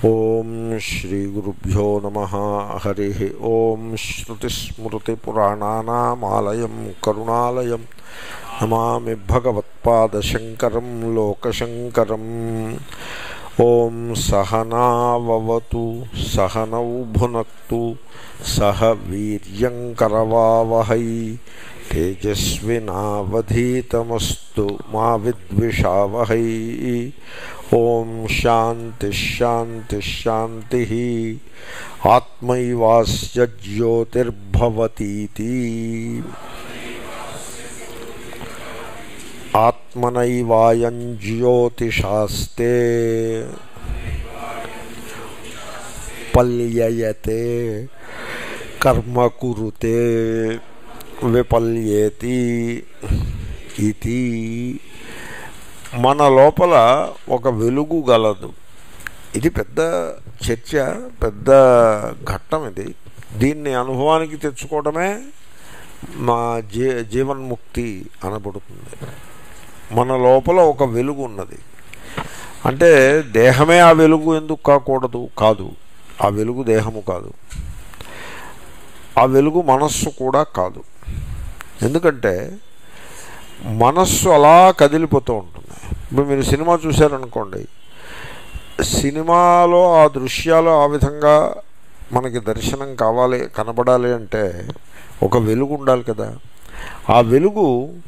ఓం శ్రీగురుభ్యో నమ హరి ఓం శ్రుతిస్మృతిపురాణానామాలయం కరుణాలయం నమామి భగవత్పాదశంకరం లోకశంకరం ఓం సహనావతు సహనౌ భునక్తు సహ వీర్యంకరవావహై తేజస్వినావధీతమస్తు మా విద్విషావహై ఓం శాంతి శాంతి శాంతి ఆత్మైవాస్య జ్యోతిర్భవతీతి ఆత్మనైవాయం జ్యోతిషాస్తే పల్యయతే కర్మ కురుతే విపల్యేతి ఇది మన లోపల ఒక వెలుగు గలదు ఇది పెద్ద చర్చ పెద్ద ఘట్టం ఇది దీన్ని అనుభవానికి తెచ్చుకోవడమే మా జీ జీవన్ముక్తి అనబడుతుంది మన లోపల ఒక వెలుగు ఉన్నది అంటే దేహమే ఆ వెలుగు ఎందుకు కాకూడదు కాదు ఆ వెలుగు దేహము కాదు ఆ వెలుగు మనస్సు కూడా కాదు ఎందుకంటే మనస్సు అలా కదిలిపోతూ ఉంటుంది ఇప్పుడు మీరు సినిమా చూశారనుకోండి సినిమాలో ఆ దృశ్యాలు ఆ విధంగా మనకి దర్శనం కావాలి కనబడాలి అంటే ఒక వెలుగు ఉండాలి కదా ఆ వెలుగు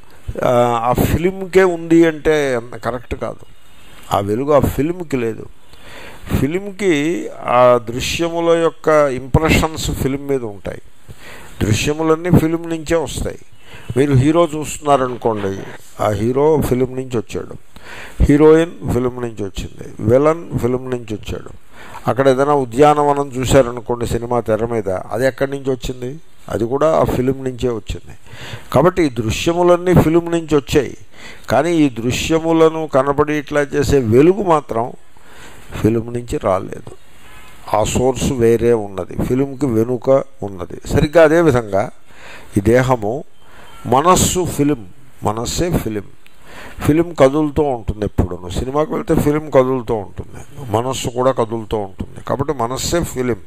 ఆ ఫిలింకే ఉంది అంటే కరెక్ట్ కాదు ఆ వెలుగు ఆ ఫిలింకి లేదు ఫిలింకి ఆ దృశ్యముల యొక్క ఇంప్రెషన్స్ ఫిలిం మీద ఉంటాయి దృశ్యములన్నీ ఫిలిం నుంచే వస్తాయి మీరు హీరో చూస్తున్నారనుకోండి ఆ హీరో ఫిలిం నుంచి వచ్చాడు హీరోయిన్ ఫిలిం నుంచి వచ్చింది విలన్ ఫిలిం నుంచి వచ్చాడు అక్కడ ఏదైనా ఉద్యానవనం చూశారనుకోండి సినిమా తెర మీద అది ఎక్కడి నుంచి వచ్చింది అది కూడా ఆ ఫిలిం నుంచే వచ్చింది కాబట్టి ఈ దృశ్యములన్నీ ఫిలిం నుంచి వచ్చాయి కానీ ఈ దృశ్యములను కనబడి ఇట్లా చేసే వెలుగు మాత్రం ఫిలిం నుంచి రాలేదు ఆ సోర్స్ వేరే ఉన్నది ఫిలింకి వెనుక ఉన్నది సరిగ్గా అదేవిధంగా ఈ దేహము మనస్సు ఫిలిం మనస్సే ఫిలిం ఫిలిం కదులుతూ ఉంటుంది ఎప్పుడు సినిమాకి వెళ్తే ఫిలిం కదులుతూ ఉంటుంది మనస్సు కూడా కదులుతూ ఉంటుంది కాబట్టి మనస్సే ఫిలిం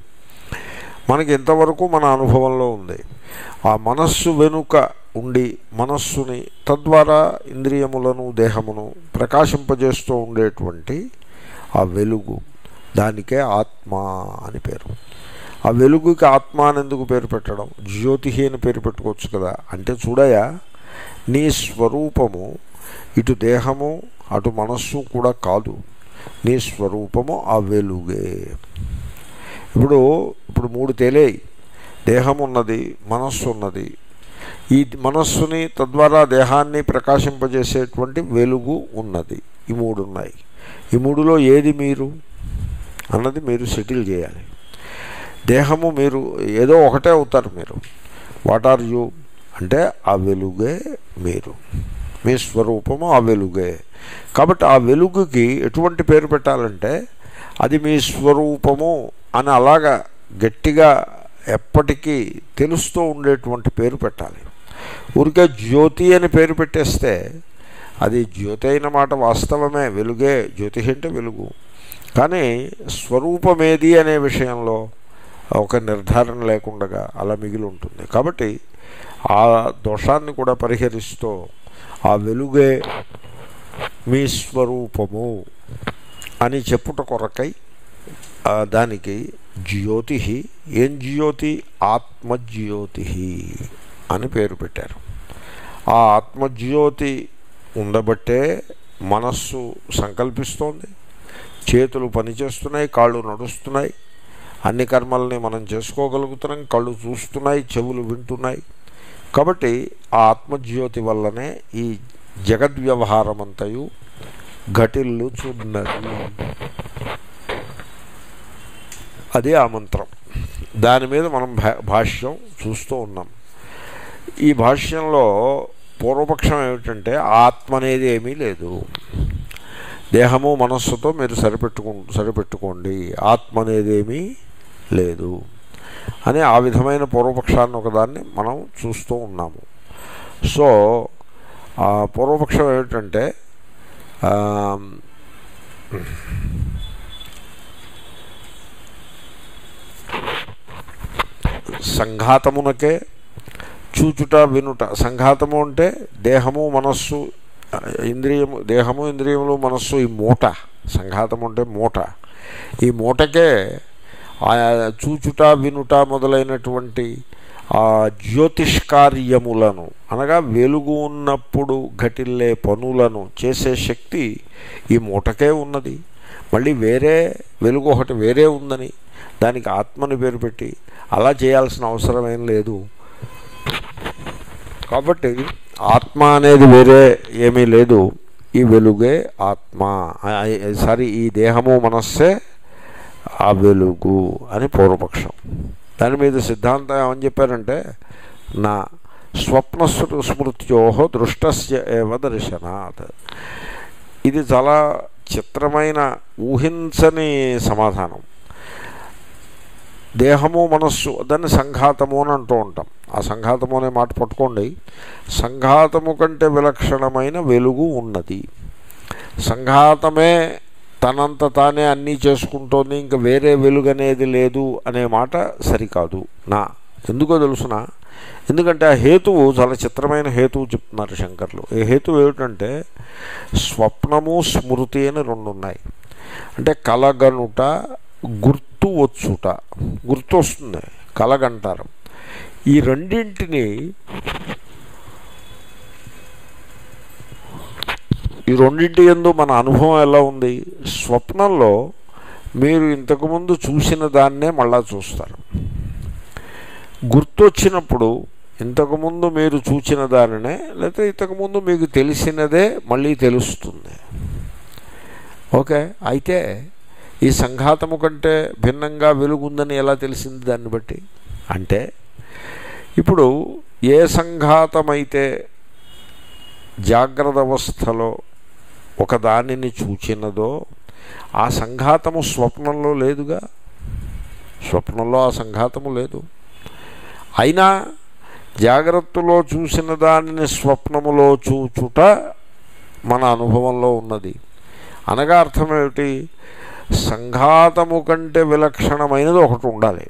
మనకి ఇంతవరకు మన అనుభవంలో ఉంది ఆ మనస్సు వెనుక ఉండి మనస్సుని తద్వారా ఇంద్రియములను దేహమును ప్రకాశింపజేస్తూ ఉండేటువంటి ఆ వెలుగు దానికే ఆత్మ అని పేరు ఆ వెలుగుకి ఆత్మ అని ఎందుకు పేరు పెట్టడం జ్యోతి అని పేరు పెట్టుకోవచ్చు కదా అంటే చూడయా నీ స్వరూపము ఇటు దేహము అటు మనస్సు కూడా కాదు నీ స్వరూపము ఆ వెలుగే ఇప్పుడు ఇప్పుడు మూడు తేలేయి దేహం ఉన్నది మనస్సు ఉన్నది ఈ మనస్సుని తద్వారా దేహాన్ని ప్రకాశింపజేసేటువంటి వెలుగు ఉన్నది ఈ మూడు ఉన్నాయి ఈ మూడులో ఏది మీరు అన్నది మీరు సెటిల్ చేయాలి దేహము మీరు ఏదో ఒకటే అవుతారు మీరు వాట్ ఆర్ యూ అంటే ఆ వెలుగే మీరు మీ స్వరూపము ఆ వెలుగే కాబట్టి ఆ వెలుగుకి ఎటువంటి పేరు పెట్టాలంటే అది మీ స్వరూపము అని అలాగా గట్టిగా ఎప్పటికీ తెలుస్తూ ఉండేటువంటి పేరు పెట్టాలి ఊరికే జ్యోతి అని పేరు పెట్టేస్తే అది జ్యోతి అయిన మాట వాస్తవమే వెలుగే జ్యోతి అంటే వెలుగు కానీ స్వరూపమేది అనే విషయంలో ఒక నిర్ధారణ లేకుండా అలా మిగిలి ఉంటుంది కాబట్టి ఆ దోషాన్ని కూడా పరిహరిస్తూ ఆ వెలుగే మీ స్వరూపము అని చెప్పుట కొరకై దానికి జ్యోతి ఏం జ్యోతి ఆత్మజ్యోతి అని పేరు పెట్టారు ఆ ఆత్మజ్యోతి ఉండబట్టే మనస్సు సంకల్పిస్తోంది చేతులు పనిచేస్తున్నాయి కాళ్ళు నడుస్తున్నాయి అన్ని కర్మల్ని మనం చేసుకోగలుగుతున్నాం కళ్ళు చూస్తున్నాయి చెవులు వింటున్నాయి కాబట్టి ఆ ఆత్మజ్యోతి వల్లనే ఈ జగద్వ్యవహారం అంతయు ఘటిల్లు చూన్నది అదే ఆ మంత్రం దాని మీద మనం భాష్యం చూస్తూ ఉన్నాం ఈ భాష్యంలో పూర్వపక్షం ఏమిటంటే ఆత్మ అనేది ఏమీ లేదు దేహము మనస్సుతో మీరు సరిపెట్టుకు సరిపెట్టుకోండి ఆత్మ అనేది ఏమీ లేదు అని ఆ విధమైన పూర్వపక్షాన్ని ఒకదాన్ని మనం చూస్తూ ఉన్నాము సో ఆ పూర్వపక్షం ఏమిటంటే సంఘాతమునకే చూచుట వినుట సంఘాతము అంటే దేహము మనస్సు ఆ, ఇంద్రియము దేహము ఇంద్రియములు మనస్సు ఈ మూట సంఘాతము అంటే మూట ఈ మూటకే ఆ చూచుట వినుట మొదలైనటువంటి ఆ జ్యోతిష్కార్యములను అనగా వెలుగు ఉన్నప్పుడు ఘటిల్లే పనులను చేసే శక్తి ఈ మూటకే ఉన్నది మళ్ళీ వేరే వెలుగు ఒకటి వేరే ఉందని దానికి ఆత్మని పేరు పెట్టి అలా చేయాల్సిన అవసరం ఏం లేదు కాబట్టి ఆత్మ అనేది వేరే ఏమీ లేదు ఈ వెలుగే ఆత్మ సారీ ఈ దేహము మనస్సే ఆ వెలుగు అని పూర్వపక్షం దాని మీద సిద్ధాంతం ఏమని చెప్పారంటే నా స్వప్న స్మృత్యో దృష్టస్య ఏవ దర్శనాత్ ఇది చాలా చిత్రమైన ఊహించని సమాధానం దేహము మనస్సు దాన్ని సంఘాతము అని అంటూ ఉంటాం ఆ సంఘాతము అనే మాట పట్టుకోండి సంఘాతము కంటే విలక్షణమైన వెలుగు ఉన్నది సంఘాతమే తనంత తానే అన్నీ చేసుకుంటోంది ఇంకా వేరే వెలుగు అనేది లేదు అనే మాట సరికాదు నా ఎందుకో తెలుసిన ఎందుకంటే ఆ హేతువు చాలా చిత్రమైన హేతువు చెప్తున్నారు శంకర్లు ఈ హేతువు ఏమిటంటే స్వప్నము స్మృతి అని రెండు ఉన్నాయి అంటే కలగనుట గుర్తు వచ్చుట గుర్తు వస్తుంది కలగంటారు ఈ రెండింటిని ఈ రెండింటి ఎందు మన అనుభవం ఎలా ఉంది స్వప్నంలో మీరు ఇంతకుముందు చూసిన దాన్నే మళ్ళా చూస్తారు గుర్తొచ్చినప్పుడు ఇంతకుముందు మీరు చూచిన దానినే లేకపోతే ఇంతకుముందు మీకు తెలిసినదే మళ్ళీ తెలుస్తుంది ఓకే అయితే ఈ సంఘాతము కంటే భిన్నంగా వెలుగుందని ఎలా తెలిసింది దాన్ని బట్టి అంటే ఇప్పుడు ఏ సంఘాతమైతే జాగ్రత్త అవస్థలో ఒక దానిని చూచినదో ఆ సంఘాతము స్వప్నంలో లేదుగా స్వప్నంలో ఆ సంఘాతము లేదు అయినా జాగ్రత్తలో చూసిన దానిని స్వప్నములో చూచుట మన అనుభవంలో ఉన్నది అనగా అర్థం ఏమిటి సంఘాతము కంటే విలక్షణమైనది ఒకటి ఉండాలి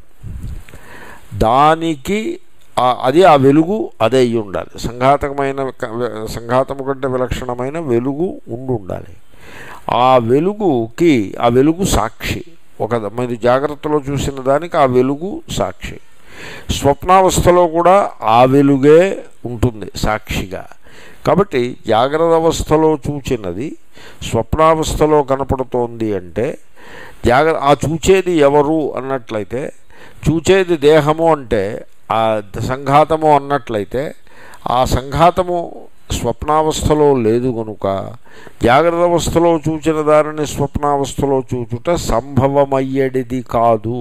దానికి ఆ- అది ఆ వెలుగు అదే అయి ఉండాలి సంఘాతకమైన సంఘాతము కంటే విలక్షణమైన వెలుగు ఉండి ఉండాలి ఆ వెలుగుకి ఆ వెలుగు సాక్షి ఒక మీరు జాగ్రత్తలో చూసిన దానికి ఆ వెలుగు సాక్షి స్వప్నావస్థలో కూడా ఆ వెలుగే ఉంటుంది సాక్షిగా కాబట్టి జాగ్రత్త అవస్థలో చూచినది స్వప్నావస్థలో కనపడుతోంది అంటే జాగ్ర ఆ చూచేది ఎవరు అన్నట్లయితే చూచేది దేహము అంటే ఆ సంఘాతము అన్నట్లయితే ఆ సంఘాతము స్వప్నావస్థలో లేదు కనుక జాగ్రత్త అవస్థలో చూచిన దానిని స్వప్నావస్థలో చూచుట సంభవమయ్యేది కాదు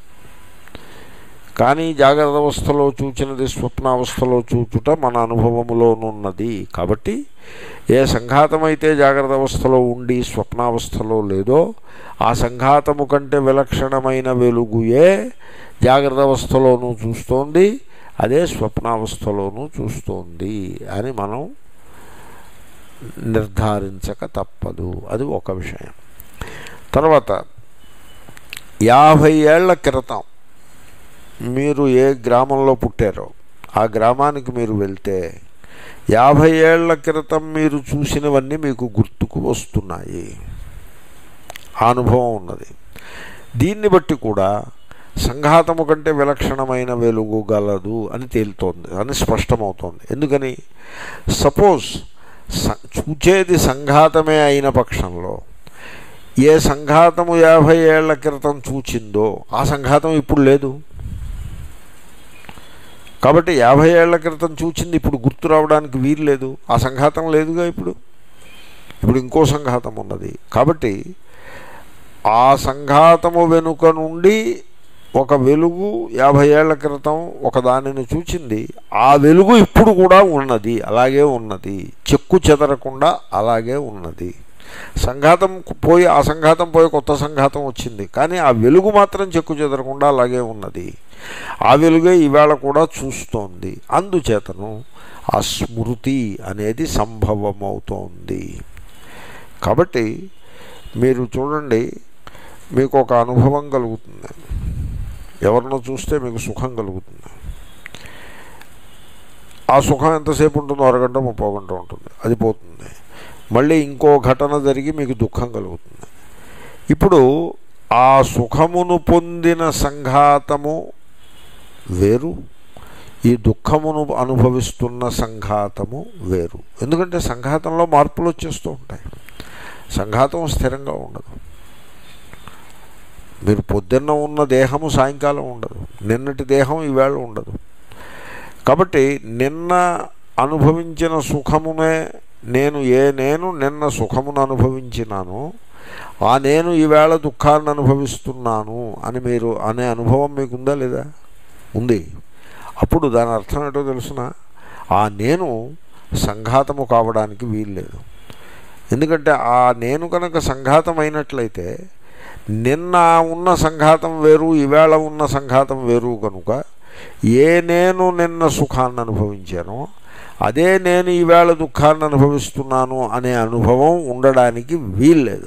కానీ జాగ్రత్త అవస్థలో చూచినది స్వప్నావస్థలో చూచుట మన అనుభవములోనున్నది కాబట్టి ఏ సంఘాతమైతే జాగ్రత్త అవస్థలో ఉండి స్వప్నావస్థలో లేదో ఆ సంఘాతము కంటే విలక్షణమైన వెలుగుయే జాగ్రత్త అవస్థలోనూ చూస్తోంది అదే స్వప్నావస్థలోనూ చూస్తోంది అని మనం నిర్ధారించక తప్పదు అది ఒక విషయం తర్వాత యాభై ఏళ్ల క్రితం మీరు ఏ గ్రామంలో పుట్టారో ఆ గ్రామానికి మీరు వెళ్తే యాభై ఏళ్ల క్రితం మీరు చూసినవన్నీ మీకు గుర్తుకు వస్తున్నాయి ఆ అనుభవం ఉన్నది దీన్ని బట్టి కూడా సంఘాతము కంటే విలక్షణమైన వెలుగు గలదు అని తేలుతోంది అని స్పష్టమవుతోంది ఎందుకని సపోజ్ స- చూచేది సంఘాతమే అయిన పక్షంలో ఏ సంఘాతము యాభై ఏళ్ల క్రితం చూచిందో ఆ సంఘాతం ఇప్పుడు లేదు కాబట్టి యాభై ఏళ్ల క్రితం చూచింది ఇప్పుడు గుర్తు రావడానికి వీలు లేదు ఆ సంఘాతం లేదుగా ఇప్పుడు ఇప్పుడు ఇంకో సంఘాతం ఉన్నది కాబట్టి ఆ సంఘాతము వెనుక నుండి ఒక వెలుగు యాభై ఏళ్ల క్రితం ఒక దానిని చూచింది ఆ వెలుగు ఇప్పుడు కూడా ఉన్నది అలాగే ఉన్నది చెక్కు చెదరకుండా అలాగే ఉన్నది సంఘాతం పోయి ఆ సంఘాతం పోయి కొత్త సంఘాతం వచ్చింది కానీ ఆ వెలుగు మాత్రం చెక్కు చెదరకుండా అలాగే ఉన్నది ఆ వెలుగే ఈవేళ కూడా చూస్తోంది అందుచేతను ఆ స్మృతి అనేది సంభవమవుతోంది కాబట్టి మీరు చూడండి మీకు ఒక అనుభవం కలుగుతుంది ఎవరినో చూస్తే మీకు సుఖం కలుగుతుంది ఆ సుఖం ఎంతసేపు ఉంటుందో అరగంట ముప్పై గంట ఉంటుంది అది పోతుంది మళ్ళీ ఇంకో ఘటన జరిగి మీకు దుఃఖం కలుగుతుంది ఇప్పుడు ఆ సుఖమును పొందిన సంఘాతము వేరు ఈ దుఃఖమును అనుభవిస్తున్న సంఘాతము వేరు ఎందుకంటే సంఘాతంలో మార్పులు వచ్చేస్తూ ఉంటాయి సంఘాతం స్థిరంగా ఉండదు మీరు పొద్దున్న ఉన్న దేహము సాయంకాలం ఉండదు నిన్నటి దేహం ఈవేళ ఉండదు కాబట్టి నిన్న అనుభవించిన సుఖమునే నేను ఏ నేను నిన్న సుఖమును అనుభవించినానో ఆ నేను ఈవేళ దుఃఖాన్ని అనుభవిస్తున్నాను అని మీరు అనే అనుభవం మీకుందా లేదా ఉంది అప్పుడు దాని అర్థం ఏంటో తెలుసిన ఆ నేను సంఘాతము కావడానికి వీల్లేదు ఎందుకంటే ఆ నేను కనుక సంఘాతం అయినట్లయితే నిన్న ఉన్న సంఘాతం వేరు ఈవేళ ఉన్న సంఘాతం వేరు కనుక ఏ నేను నిన్న సుఖాన్ని అనుభవించానో అదే నేను ఈవేళ దుఃఖాన్ని అనుభవిస్తున్నాను అనే అనుభవం ఉండడానికి వీల్లేదు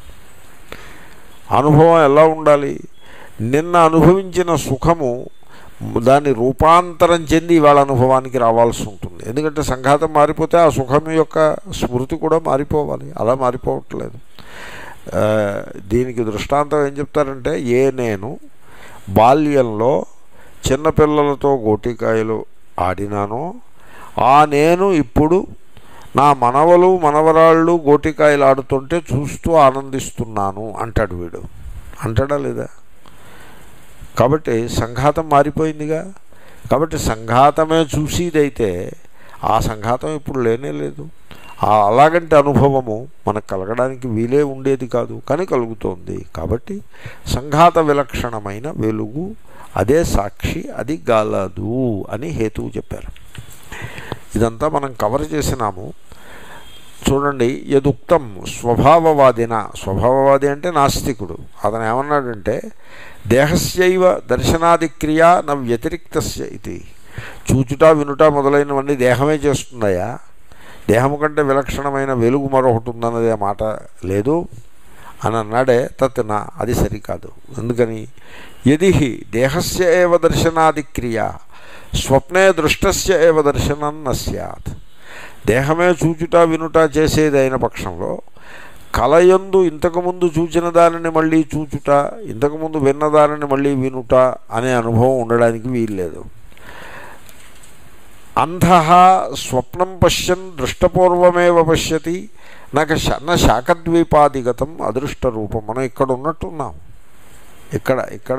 అనుభవం ఎలా ఉండాలి నిన్న అనుభవించిన సుఖము దాన్ని రూపాంతరం చెంది ఇవాళ అనుభవానికి రావాల్సి ఉంటుంది ఎందుకంటే సంఘాతం మారిపోతే ఆ సుఖం యొక్క స్మృతి కూడా మారిపోవాలి అలా మారిపోవట్లేదు ఆ, దీనికి దృష్టాంతం ఏం చెప్తారంటే ఏ నేను బాల్యంలో చిన్నపిల్లలతో గోటికాయలు ఆడినానో ఆ నేను ఇప్పుడు నా మనవలు మనవరాళ్ళు గోటికాయలు ఆడుతుంటే చూస్తూ ఆనందిస్తున్నాను అంటాడు వీడు అంటాడా లేదా కాబట్టి సంఘాతం మారిపోయిందిగా కాబట్టి సంఘాతమే చూసేదైతే ఆ సంఘాతం ఇప్పుడు లేనే లేదు ఆ అలాగంటి అనుభవము మనకు కలగడానికి వీలే ఉండేది కాదు కానీ కలుగుతోంది కాబట్టి సంఘాత విలక్షణమైన వెలుగు అదే సాక్షి అది గలదు అని హేతువు చెప్పారు ఇదంతా మనం కవర్ చేసినాము చూడండి యదుక్తం స్వభావవాదిన స్వభావవాది అంటే నాస్తికుడు అతను ఏమన్నాడంటే దేహస్యైవ దర్శనాది క్రియ న వ్యతిరిక్తస్య ఇది చూచుట వినుట మొదలైనవన్నీ దేహమే చేస్తుందయా దేహము కంటే విలక్షణమైన వెలుగు మరొకటి ఉందన్నది ఆ మాట లేదు అని అన్నాడే తత్ నా అది సరికాదు ఎందుకని యది హి దేహస్య ఏవ దర్శనాది క్రియ స్వప్నే దృష్టస్య ఏవ దర్శనం న స్యాత్ దేహమే చూచుట వినుట చేసేదైన పక్షంలో కలయందు ఇంతకుముందు చూచిన దానిని మళ్ళీ చూచుట ఇంతకుముందు విన్న దానిని మళ్ళీ వినుట అనే అనుభవం ఉండడానికి వీల్లేదు అంధ స్వప్నం పశ్యన్ దృష్టపూర్వమేవ పశ్యతి నాకు న శాఖద్వీపాదిగతం అదృష్ట రూపం మనం ఇక్కడ ఉన్నట్టున్నాం ఇక్కడ ఇక్కడ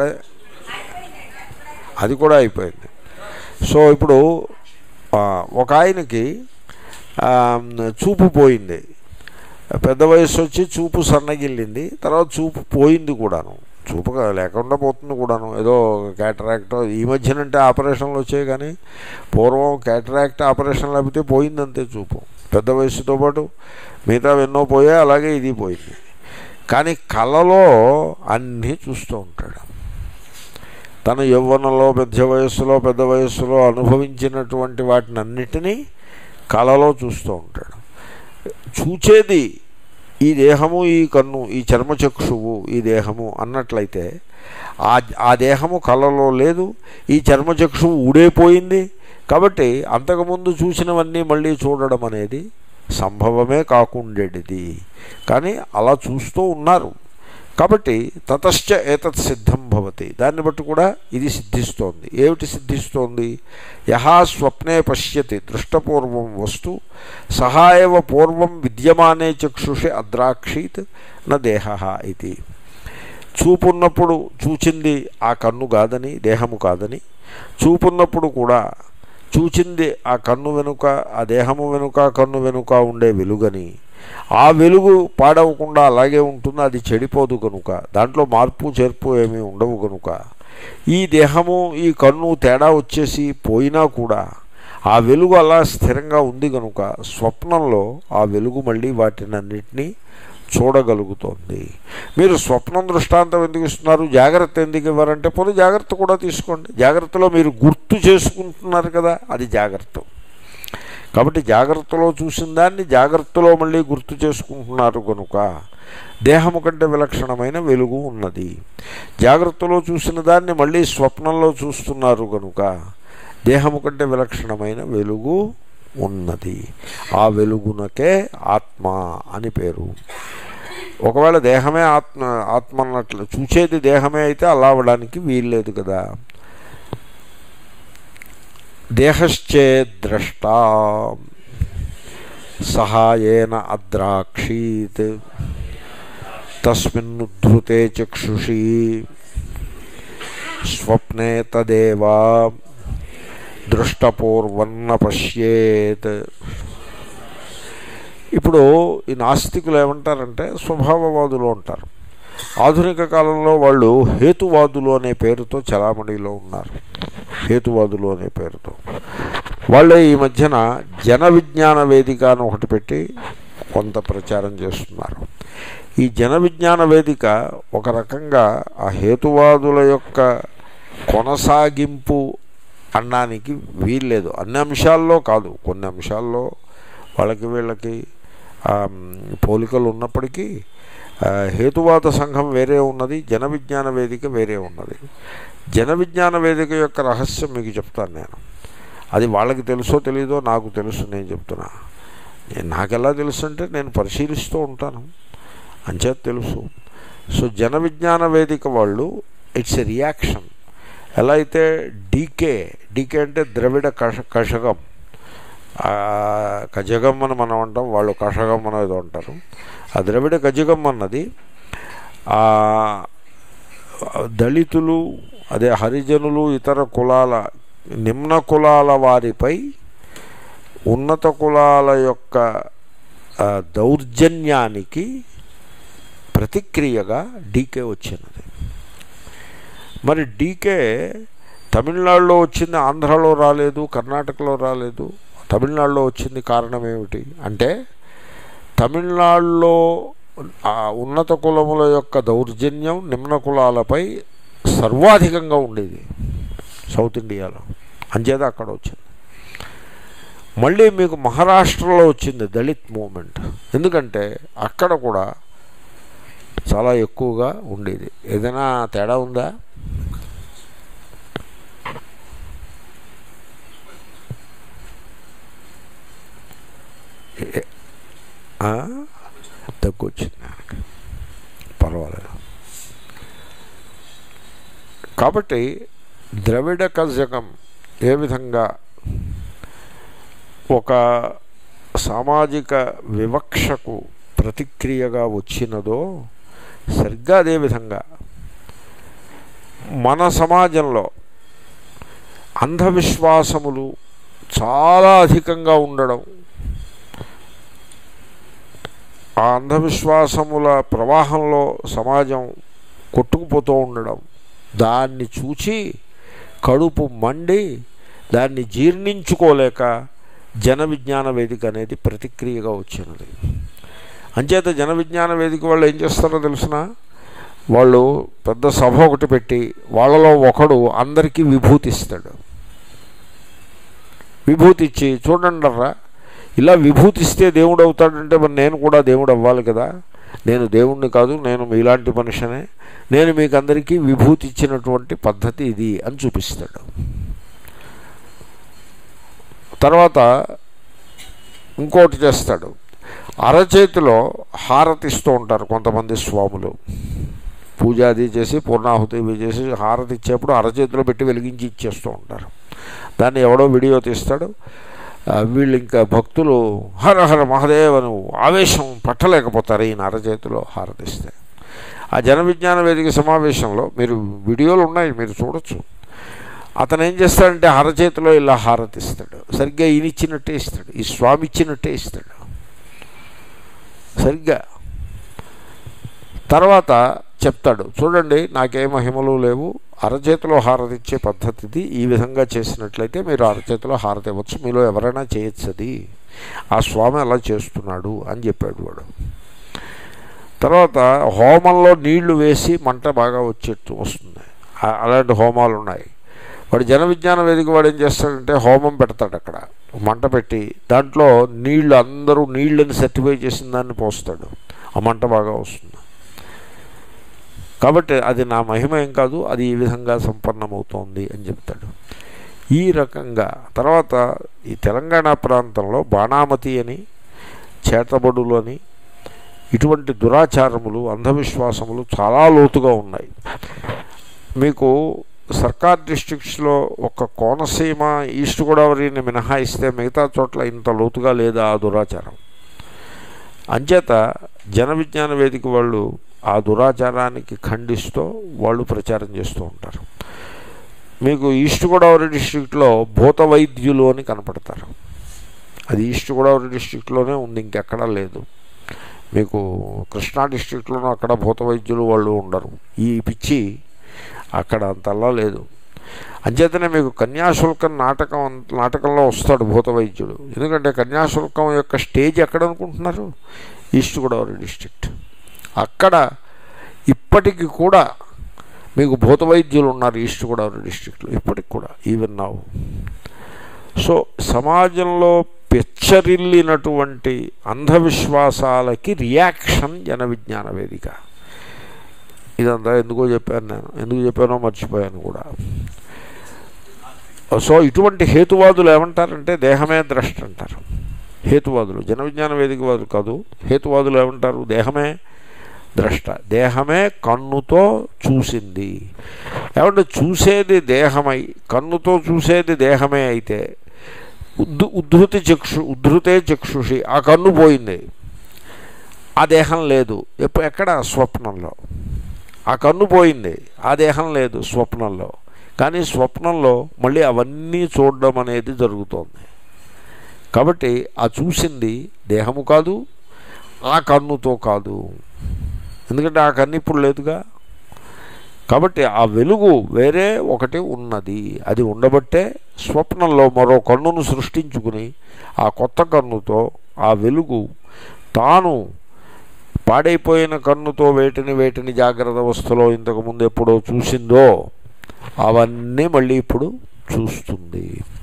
అది కూడా అయిపోయింది సో ఇప్పుడు ఆ, ఒక ఆయనకి ఆ, చూపు పోయింది పెద్ద వయసు వచ్చి చూపు సన్నగిల్లింది తర్వాత చూపు పోయింది కూడాను చూపు కా- లేకుండా పోతుంది కూడాను ఏదో క్యాటరాక్ట్ ఈ మధ్యనంటే ఆపరేషన్లు వచ్చాయి కానీ పూర్వం క్యాటరాక్ట్ ఆపరేషన్ లేకపోతే పోయిందంతే చూపు పెద్ద వయసుతో పాటు మిగతా ఎన్నో పోయాయి అలాగే ఇది పోయింది కానీ కళలో అన్నీ చూస్తూ ఉంటాడు తన యవ్వనంలో పెద్ద వయస్సులో పెద్ద వయస్సులో అనుభవించినటువంటి వాటిని అన్నిటినీ కళలో చూస్తూ ఉంటాడు చూచేది ఈ దేహము ఈ కన్ను ఈ చర్మచక్షువు ఈ దేహము అన్నట్లయితే ఆ ఆ దేహము కళలో లేదు ఈ చర్మచక్షువు ఊడైపోయింది కాబట్టి అంతకుముందు చూసినవన్నీ మళ్ళీ చూడడం అనేది సంభవమే కాకుండేటిది కానీ అలా చూస్తూ ఉన్నారు కాబట్టి తతశ్చ ఏతత్ సిద్ధం భవతి దాన్ని బట్టి కూడా ఇది సిద్ధిస్తోంది ఏమిటి సిద్ధిస్తోంది యహా స్వప్నే పశ్యతి దృష్టపూర్వం వస్తు సహాయవ పూర్వం విద్యమానే చక్షుషి అద్రాక్షీత్ న దేహ ఇది చూపున్నప్పుడు చూచింది ఆ కన్ను కాదని దేహము కాదని చూపున్నప్పుడు కూడా చూచింది ఆ కన్ను వెనుక ఆ దేహము వెనుక కన్ను వెనుక ఉండే వెలుగని ఆ వెలుగు పాడవకుండా అలాగే ఉంటుంది అది చెడిపోదు కనుక దాంట్లో మార్పు చేర్పు ఏమీ ఉండవు కనుక ఈ దేహము ఈ కన్ను తేడా వచ్చేసి పోయినా కూడా ఆ వెలుగు అలా స్థిరంగా ఉంది కనుక స్వప్నంలో ఆ వెలుగు మళ్ళీ వాటినన్నిటినీ చూడగలుగుతోంది మీరు స్వప్నం దృష్టాంతం ఎందుకు ఇస్తున్నారు జాగ్రత్త ఎందుకు ఇవ్వరంటే పోనీ జాగ్రత్త కూడా తీసుకోండి జాగ్రత్తలో మీరు గుర్తు చేసుకుంటున్నారు కదా అది జాగ్రత్త కాబట్టి జాగ్రత్తలో చూసిన దాన్ని జాగ్రత్తలో మళ్ళీ గుర్తు చేసుకుంటున్నారు కనుక దేహము కంటే విలక్షణమైన వెలుగు ఉన్నది జాగ్రత్తలో చూసిన దాన్ని మళ్ళీ స్వప్నంలో చూస్తున్నారు కనుక దేహము కంటే విలక్షణమైన వెలుగు ఉన్నది ఆ వెలుగునకే ఆత్మ అని పేరు ఒకవేళ దేహమే ఆత్మ ఆత్మ అన్నట్లు చూసేది దేహమే అయితే అలా అవ్వడానికి వీల్లేదు కదా దేహశ్చే ద్రష్ట సహాయేన అద్రాక్షీత్ తస్మిన్నుద్ధృతే చక్షుషి స్వప్నే తదేవా దృష్టపూర్వన్న పశ్యేత్ ఇప్పుడు ఈ నాస్తికులు ఏమంటారంటే స్వభావవాదులు అంటారు ఆధునిక కాలంలో వాళ్ళు హేతువాదులు అనే పేరుతో చలామణిలో ఉన్నారు హేతువాదులు అనే పేరుతో వాళ్ళే ఈ మధ్యన జన విజ్ఞాన వేదిక అని ఒకటి పెట్టి కొంత ప్రచారం చేస్తున్నారు ఈ జన విజ్ఞాన వేదిక ఒక రకంగా ఆ హేతువాదుల యొక్క కొనసాగింపు అనడానికి వీల్లేదు అన్ని అంశాల్లో కాదు కొన్ని అంశాల్లో వాళ్ళకి వీళ్ళకి ఆ, పోలికలు ఉన్నప్పటికీ ఆ, హేతువాద సంఘం వేరే ఉన్నది జన విజ్ఞాన వేదిక వేరే ఉన్నది జన విజ్ఞాన వేదిక యొక్క రహస్యం మీకు చెప్తాను నేను అది వాళ్ళకి తెలుసో తెలీదో నాకు తెలుసు నేను చెప్తున్నా నేను నాకెలా తెలుసు అంటే నేను పరిశీలిస్తూ ఉంటాను అంచేత తెలుసు సో జన విజ్ఞాన వేదిక వాళ్ళు ఇట్స్ ఎ రియాక్షన్ ఎలా అయితే డీకే డీకే అంటే ద్రవిడ కష కషగం ఆ, కజగం అని మనం అంటాం వాళ్ళు కషగం అని ఏదో అంటారు ఆ ద్రవిడ కజగం అన్నది ఆ, దళితులు అదే హరిజనులు ఇతర కులాల నిమ్న కులాల వారిపై ఉన్నత కులాల యొక్క ఆ, దౌర్జన్యానికి ప్రతిక్రియగా డీకే వచ్చినది మరి డీకే తమిళనాడులో వచ్చింది ఆంధ్రాలో రాలేదు కర్ణాటకలో రాలేదు తమిళనాడులో వచ్చింది కారణం ఏమిటి అంటే తమిళనాడులో ఆ ఉన్నత కులముల యొక్క దౌర్జన్యం నిమ్న కులాలపై సర్వాధికంగా ఉండేది సౌత్ ఇండియాలో అంచేత అక్కడ వచ్చింది మళ్ళీ మీకు మహారాష్ట్రలో వచ్చింది దళిత్ మూమెంట్ ఎందుకంటే అక్కడ కూడా చాలా ఎక్కువగా ఉండేది ఏదైనా తేడా ఉందా ఏ- ఆ? దగ్గు వచ్చింది నాకు పర్వాలేదు కాబట్టి ద్రవిడ కజకం ఏ విధంగా ఒక సామాజిక వివక్షకు ప్రతిక్రియగా వచ్చినదో సరిగ్గా అదేవిధంగా మన సమాజంలో అంధవిశ్వాసములు చాలా అధికంగా ఉండడం ఆ అంధవిశ్వాసముల ప్రవాహంలో సమాజం కొట్టుకుపోతూ ఉండడం దాన్ని చూచి కడుపు మండి దాన్ని జీర్ణించుకోలేక జన విజ్ఞాన వేదిక అనేది ప్రతిక్రియగా వచ్చినది అంచేత జన విజ్ఞాన వేదిక వాళ్ళు ఏం చేస్తారో తెలిసిన వాళ్ళు పెద్ద సభ ఒకటి పెట్టి వాళ్ళలో ఒకడు అందరికీ విభూతి ఇస్తాడు విభూతి ఇచ్చి చూడండిరా ఇలా విభూతి ఇస్తే దేవుడు అవుతాడంటే మరి నేను కూడా దేవుడు అవ్వాలి కదా నేను దేవుణ్ణి కాదు నేను మీలాంటి మనిషినే నేను మీకు అందరికీ విభూతి ఇచ్చినటువంటి పద్ధతి ఇది అని చూపిస్తాడు తర్వాత ఇంకోటి చేస్తాడు అరచేతిలో హారతిస్తూ ఉంటారు కొంతమంది స్వాములు పూజ అది చేసి పూర్ణాహుతి ఇవి చేసి హారతి ఇచ్చేప్పుడు అరచేతిలో పెట్టి వెలిగించి ఇచ్చేస్తూ ఉంటారు దాన్ని ఎవడో వీడియో తీస్తాడు ఆ, వీళ్ళు ఇంకా భక్తులు హర హర మహదేవను ఆవేశం పట్టలేకపోతారు ఈయన అరచేతిలో హారతిస్తే ఆ జన విజ్ఞాన వేదిక సమావేశంలో మీరు వీడియోలు ఉన్నాయి మీరు చూడొచ్చు అతను ఏం చేస్తాడంటే అరచేతిలో ఇలా హారతిస్తాడు సరిగ్గా ఈయన ఇచ్చినట్టే ఇస్తాడు ఈ స్వామి ఇచ్చినట్టే ఇస్తాడు సరిగ్గా తర్వాత చెప్తాడు చూడండి నాకే మహిమలు లేవు అరచేతిలో హారతిచ్చే పద్ధతిది ఈ విధంగా చేసినట్లయితే మీరు అరచేతిలో హారతి ఇవ్వచ్చు మీలో ఎవరైనా చేయొచ్చు అది ఆ స్వామి అలా చేస్తున్నాడు అని చెప్పాడు వాడు తర్వాత హోమంలో నీళ్లు వేసి మంట బాగా వచ్చేట్టు వస్తుంది ఆ- అలాంటి హోమాలు ఉన్నాయి వాడు జన విజ్ఞాన వేదిక వాడు ఏం చేస్తాడంటే హోమం పెడతాడు అక్కడ మంట పెట్టి దాంట్లో నీళ్లు అందరూ నీళ్ళని సర్టిఫై చేసిన దాన్ని పోస్తాడు ఆ మంట బాగా వస్తుంది కాబట్టి అది నా మహిమ ఏం కాదు అది ఈ విధంగా సంపన్నమవుతోంది అని చెప్తాడు ఈ రకంగా తర్వాత ఈ తెలంగాణ ప్రాంతంలో బాణామతి అని చేతబడులు అని ఇటువంటి దురాచారములు అంధవిశ్వాసములు చాలా లోతుగా ఉన్నాయి మీకు సర్కార్ డిస్ట్రిక్ట్స్లో ఒక కోనసీమ ఈస్ట్ గోదావరిని మినహాయిస్తే మిగతా చోట్ల ఇంత లోతుగా లేదా ఆ దురాచారం అంచేత జన విజ్ఞాన వేదిక వాళ్ళు ఆ దురాచారానికి ఖండిస్తూ వాళ్ళు ప్రచారం చేస్తూ ఉంటారు మీకు ఈస్ట్ గోదావరి డిస్ట్రిక్ట్లో భూత వైద్యులు అని కనపడతారు అది ఈస్ట్ గోదావరి డిస్ట్రిక్ట్లోనే ఉంది ఇంకెక్కడా లేదు మీకు కృష్ణా డిస్ట్రిక్ట్లోనూ అక్కడ భూత వైద్యులు వాళ్ళు ఉండరు ఈ పిచ్చి అక్కడ అంతలా లేదు అంచేతనే మీకు కన్యాశుల్కం నాటకం నాటకంలో వస్తాడు భూత వైద్యుడు ఎందుకంటే కన్యాశుల్కం యొక్క స్టేజ్ ఎక్కడ అనుకుంటున్నారు ఈస్ట్ గోదావరి డిస్ట్రిక్ట్ అక్కడ ఇప్పటికి కూడా మీకు భూత వైద్యులు ఉన్నారు ఈస్ట్ గోదావరి డిస్ట్రిక్ట్లో ఇప్పటికి కూడా ఈవెన్ నావు సో సమాజంలో పెచ్చరిల్లినటువంటి అంధవిశ్వాసాలకి రియాక్షన్ జన విజ్ఞాన వేదిక ఇదంతా ఎందుకో చెప్పాను నేను ఎందుకు చెప్పానో మర్చిపోయాను కూడా సో ఇటువంటి హేతువాదులు ఏమంటారంటే దేహమే ద్రష్ట అంటారు హేతువాదులు జన విజ్ఞాన వేదికవాదులు కాదు హేతువాదులు ఏమంటారు దేహమే ద్రష్ట దేహమే కన్నుతో చూసింది ఏమంటే చూసేది దేహమై కన్నుతో చూసేది దేహమే అయితే ఉద్ ఉద్ధృతి చక్షు ఉద్ధృతే చక్షుషి ఆ కన్ను పోయింది ఆ దేహం లేదు ఎప్పుడు ఎక్కడ స్వప్నంలో ఆ కన్ను పోయింది ఆ దేహం లేదు స్వప్నంలో కానీ స్వప్నంలో మళ్ళీ అవన్నీ చూడడం అనేది జరుగుతోంది కాబట్టి ఆ చూసింది దేహము కాదు ఆ కన్నుతో కాదు ఎందుకంటే ఆ కన్ను ఇప్పుడు లేదుగా కాబట్టి ఆ వెలుగు వేరే ఒకటి ఉన్నది అది ఉండబట్టే స్వప్నంలో మరో కన్నును సృష్టించుకుని ఆ కొత్త కన్నుతో ఆ వెలుగు తాను పాడైపోయిన కన్నుతో వేటిని వేటిని జాగ్రత్త అవస్థలో ఇంతకుముందు ఎప్పుడో చూసిందో అవన్నీ మళ్ళీ ఇప్పుడు చూస్తుంది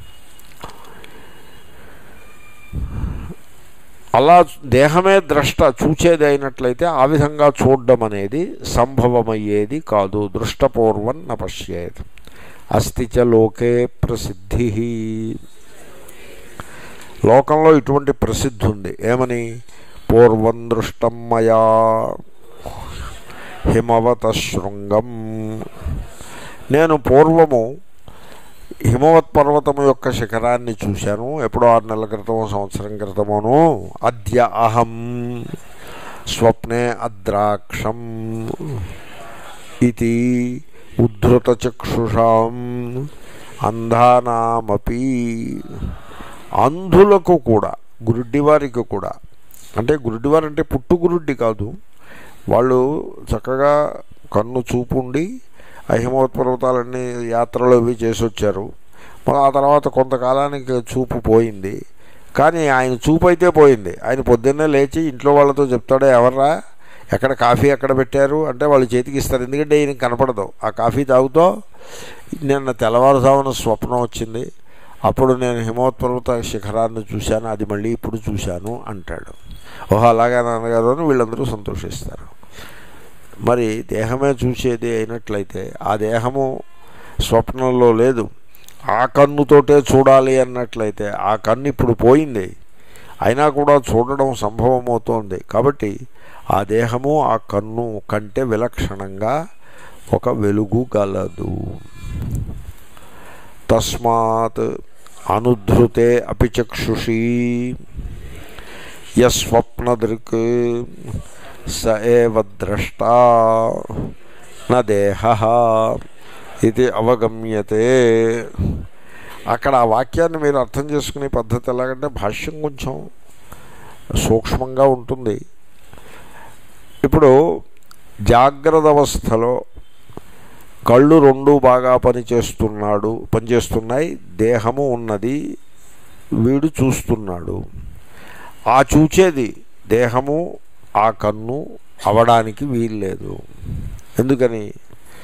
అలా దేహమే ద్రష్ట చూచేది అయినట్లయితే ఆ విధంగా చూడడం అనేది సంభవమయ్యేది కాదు దృష్టపూర్వం న పశ్యేత్ అస్తి చ లోకే ప్రసిద్ధి లోకంలో ఇటువంటి ప్రసిద్ధి ఉంది ఏమని పూర్వం దృష్టం మయా హిమవత శృంగం నేను పూర్వము హిమవత్ పర్వతము యొక్క శిఖరాన్ని చూశాను ఎప్పుడో ఆరు నెలల క్రితమో సంవత్సరం క్రితమోను అద్య అహం స్వప్నే అద్రాక్షం ఇది ఉద్ధృత చక్షుషాం అంధానామపి అంధులకు కూడా గురుడ్డివారికి కూడా అంటే గురుడ్డివారు అంటే పుట్టు గురుడ్డి కాదు వాళ్ళు చక్కగా కన్ను చూపుండి ఆ హిమవత్ పర్వతాలన్నీ యాత్రలు అవి చేసి వచ్చారు మరి ఆ తర్వాత కొంతకాలానికి చూపు పోయింది కానీ ఆయన చూపు అయితే పోయింది ఆయన పొద్దున్నే లేచి ఇంట్లో వాళ్ళతో చెప్తాడో ఎవర్రా ఎక్కడ కాఫీ ఎక్కడ పెట్టారు అంటే వాళ్ళు చేతికి ఇస్తారు ఎందుకంటే ఈయన కనపడదు ఆ కాఫీ తాగుతో నిన్న తెల్లవారుజామున స్వప్నం వచ్చింది అప్పుడు నేను హిమవత్ పర్వత శిఖరాన్ని చూశాను అది మళ్ళీ ఇప్పుడు చూశాను అంటాడు ఓహో అలాగే నాన్నగారు అని వీళ్ళందరూ సంతోషిస్తారు మరి దేహమే చూసేది అయినట్లయితే ఆ దేహము స్వప్నంలో లేదు ఆ కన్నుతోటే చూడాలి అన్నట్లయితే ఆ కన్ను ఇప్పుడు పోయింది అయినా కూడా చూడడం సంభవమవుతోంది కాబట్టి ఆ దేహము ఆ కన్ను కంటే విలక్షణంగా ఒక వెలుగు గలదు తస్మాత్ అనుద్ధృతే అపి చక్షుషీ యస్వప్నదృక్ స ఏవ ద్రష్ట న దేహ ఇది అవగమ్యతే అక్కడ ఆ వాక్యాన్ని మీరు అర్థం చేసుకునే పద్ధతి ఎలాగంటే భాష్యం కొంచెం సూక్ష్మంగా ఉంటుంది ఇప్పుడు జాగ్రత్త అవస్థలో కళ్ళు రెండు బాగా పనిచేస్తున్నాడు పనిచేస్తున్నాయి దేహము ఉన్నది వీడు చూస్తున్నాడు ఆ చూచేది దేహము ఆ కన్ను అవడానికి వీల్లేదు ఎందుకని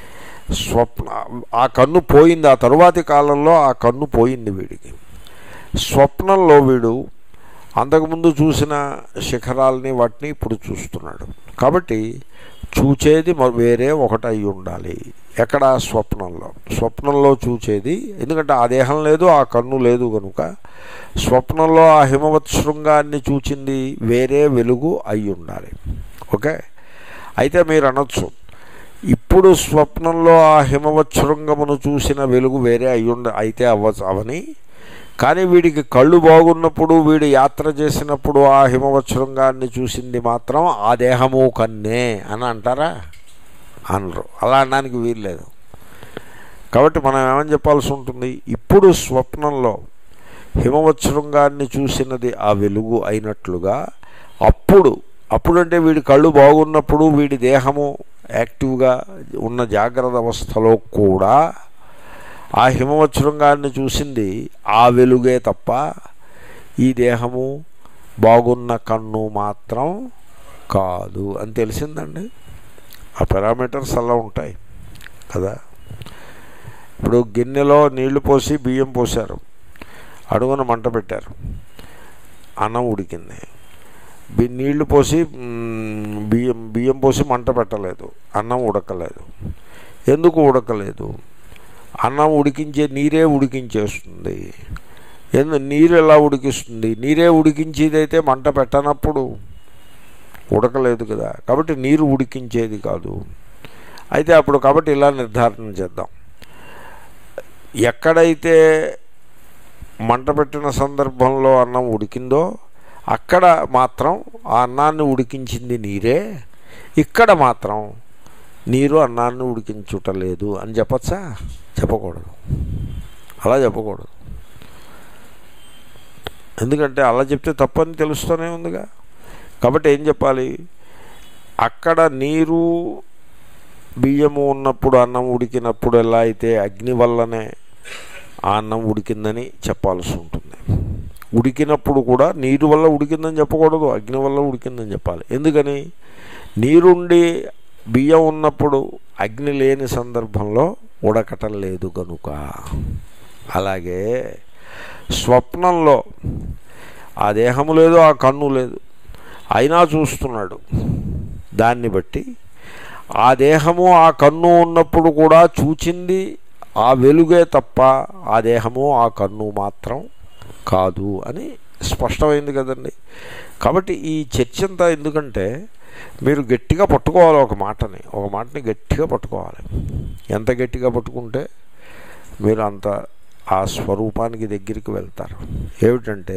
స్వప్న ఆ కన్ను పోయింది ఆ తరువాతి కాలంలో ఆ కన్ను పోయింది వీడికి స్వప్నంలో వీడు అంతకుముందు చూసిన శిఖరాలని వాటిని ఇప్పుడు చూస్తున్నాడు కాబట్టి చూచేది మ- వేరే ఒకటి అయి ఉండాలి ఎక్కడ స్వప్నంలో స్వప్నంలో చూచేది ఎందుకంటే ఆ దేహం లేదు ఆ కన్ను లేదు కనుక స్వప్నంలో ఆ హిమవత్ శృంగాన్ని చూచింది వేరే వెలుగు అయి ఉండాలి ఓకే అయితే మీరు అనొచ్చు ఇప్పుడు స్వప్నంలో ఆ హిమవత్ శృంగమును చూసిన వెలుగు వేరే అయ్యుండ అయితే అవ్వ అవని కానీ వీడికి కళ్ళు బాగున్నప్పుడు వీడు యాత్ర చేసినప్పుడు ఆ హిమవత్ శృంగాన్ని చూసింది మాత్రం ఆ దేహము కన్నే అని అంటారా అనరు అలా అనడానికి వీల్లేదు కాబట్టి మనం ఏమని చెప్పాల్సి ఉంటుంది ఇప్పుడు స్వప్నంలో హిమవత్ శృంగాన్ని చూసినది ఆ వెలుగు అయినట్లుగా అప్పుడు అప్పుడంటే వీడి కళ్ళు బాగున్నప్పుడు వీడి దేహము యాక్టివ్గా ఉన్న జాగ్రత్త అవస్థలో కూడా ఆ హిమవత్ శృంగాన్ని చూసింది ఆ వెలుగే తప్ప ఈ దేహము బాగున్న కన్ను మాత్రం కాదు అని తెలిసిందండి ఆ పారామీటర్స్ అలా ఉంటాయి కదా ఇప్పుడు గిన్నెలో నీళ్లు పోసి బియ్యం పోశారు అడుగున మంట పెట్టారు అన్నం ఉడికింది బి- నీళ్లు పోసి మ్, బియ్యం బియ్యం పోసి మంట పెట్టలేదు అన్నం ఉడకలేదు ఎందుకు ఉడకలేదు అన్నం ఉడికించే నీరే ఉడికించేస్తుంది ఎందు నీరు ఎలా ఉడికిస్తుంది నీరే ఉడికించేదైతే మంట పెట్టనప్పుడు ఉడకలేదు కదా కాబట్టి నీరు ఉడికించేది కాదు అయితే అప్పుడు కాబట్టి ఇలా నిర్ధారణ చేద్దాం ఎక్కడైతే మంట పెట్టిన సందర్భంలో అన్నం ఉడికిందో అక్కడ మాత్రం ఆ అన్నాన్ని ఉడికించింది నీరే ఇక్కడ మాత్రం నీరు అన్నాన్ని ఉడికించుటలేదు అని చెప్పచ్చా చెప్పకూడదు అలా చెప్పకూడదు ఎందుకంటే అలా చెప్తే తప్పని తెలుస్తూనే ఉందిగా కాబట్టి ఏం చెప్పాలి అక్కడ నీరు బియ్యము ఉన్నప్పుడు అన్నం ఉడికినప్పుడు ఎలా అయితే అగ్ని వల్లనే ఆ అన్నం ఉడికిందని చెప్పాల్సి ఉంటుంది ఉడికినప్పుడు కూడా నీరు వల్ల ఉడికిందని చెప్పకూడదు అగ్ని వల్ల ఉడికిందని చెప్పాలి ఎందుకని నీరుండి బియ్యం ఉన్నప్పుడు అగ్ని లేని సందర్భంలో ఉడకటం లేదు కనుక అలాగే స్వప్నంలో ఆ దేహము లేదు ఆ కన్ను లేదు అయినా చూస్తున్నాడు దాన్ని బట్టి ఆ దేహము ఆ కన్ను ఉన్నప్పుడు కూడా చూచింది ఆ వెలుగే తప్ప ఆ దేహము ఆ కన్ను మాత్రం కాదు అని స్పష్టమైంది కదండి కాబట్టి ఈ చర్చ అంతా ఎందుకంటే మీరు గట్టిగా పట్టుకోవాలి ఒక మాటని ఒక మాటని గట్టిగా పట్టుకోవాలి ఎంత గట్టిగా పట్టుకుంటే మీరు అంత ఆ స్వరూపానికి దగ్గరికి వెళ్తారు ఏమిటంటే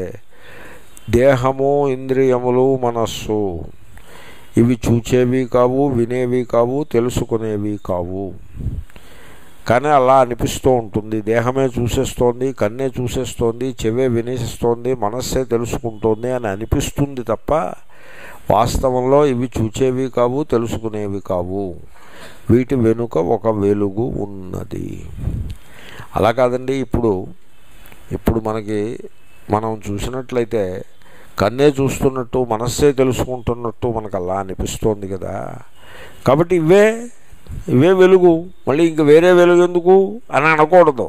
దేహము ఇంద్రియములు మనస్సు ఇవి చూచేవి కావు వినేవి కావు తెలుసుకునేవి కావు కానీ అలా అనిపిస్తూ ఉంటుంది దేహమే చూసేస్తోంది కన్నే చూసేస్తోంది చెవే వినేసిస్తోంది మనస్సే తెలుసుకుంటోంది అని అనిపిస్తుంది తప్ప వాస్తవంలో ఇవి చూచేవి కావు తెలుసుకునేవి కావు వీటి వెనుక ఒక వెలుగు ఉన్నది అలా కాదండి ఇప్పుడు ఇప్పుడు మనకి మనం చూసినట్లయితే కన్నే చూస్తున్నట్టు మనస్సే తెలుసుకుంటున్నట్టు మనకు అలా అనిపిస్తోంది కదా కాబట్టి ఇవే ఇవే వెలుగు మళ్ళీ ఇంక వేరే వెలుగు ఎందుకు అని అనకూడదు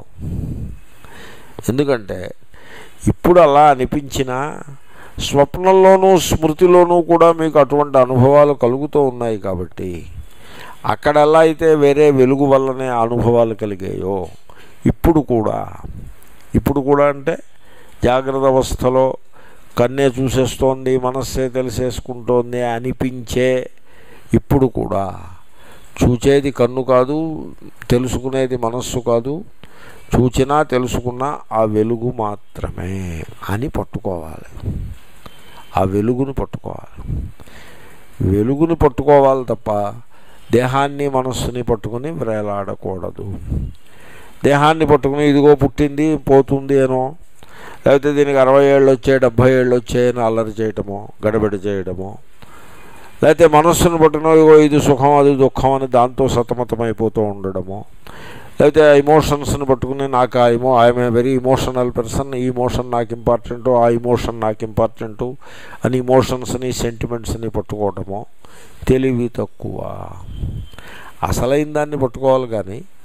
ఎందుకంటే ఇప్పుడు అలా అనిపించినా స్వప్నంలోనూ స్మృతిలోనూ కూడా మీకు అటువంటి అనుభవాలు కలుగుతూ ఉన్నాయి కాబట్టి అక్కడ ఎలా అయితే వేరే వెలుగు వల్లనే అనుభవాలు కలిగాయో ఇప్పుడు కూడా ఇప్పుడు కూడా అంటే జాగ్రత్త అవస్థలో కన్నే చూసేస్తోంది మనస్సే తెలిసేసుకుంటోంది అనిపించే ఇప్పుడు కూడా చూచేది కన్ను కాదు తెలుసుకునేది మనస్సు కాదు చూచినా తెలుసుకున్నా ఆ వెలుగు మాత్రమే అని పట్టుకోవాలి ఆ వెలుగును పట్టుకోవాలి వెలుగుని పట్టుకోవాలి తప్ప దేహాన్ని మనస్సుని పట్టుకుని వేలాడకూడదు దేహాన్ని పట్టుకుని ఇదిగో పుట్టింది పోతుంది అనో లేకపోతే దీనికి అరవై ఏళ్ళు వచ్చాయి డెబ్భై ఏళ్ళు వచ్చాయని అల్లరి చేయటమో గడబిడ చేయడమో లేకపోతే మనస్సును పట్టుకుని ఇగో ఇది సుఖం అది దుఃఖం అని దాంతో సతమతమైపోతూ ఉండడము లేకపోతే ఇమోషన్స్ని పట్టుకుని నాకు ఆ ఇమో I'm a very emotional person ఈ ఇమోషన్ నాకు ఇంపార్టెంటు ఆ ఇమోషన్ నాకు ఇంపార్టెంటు అని ఇమోషన్స్ని సెంటిమెంట్స్ని పట్టుకోవటము తెలివి తక్కువ అసలైన దాన్ని పట్టుకోవాలి కానీ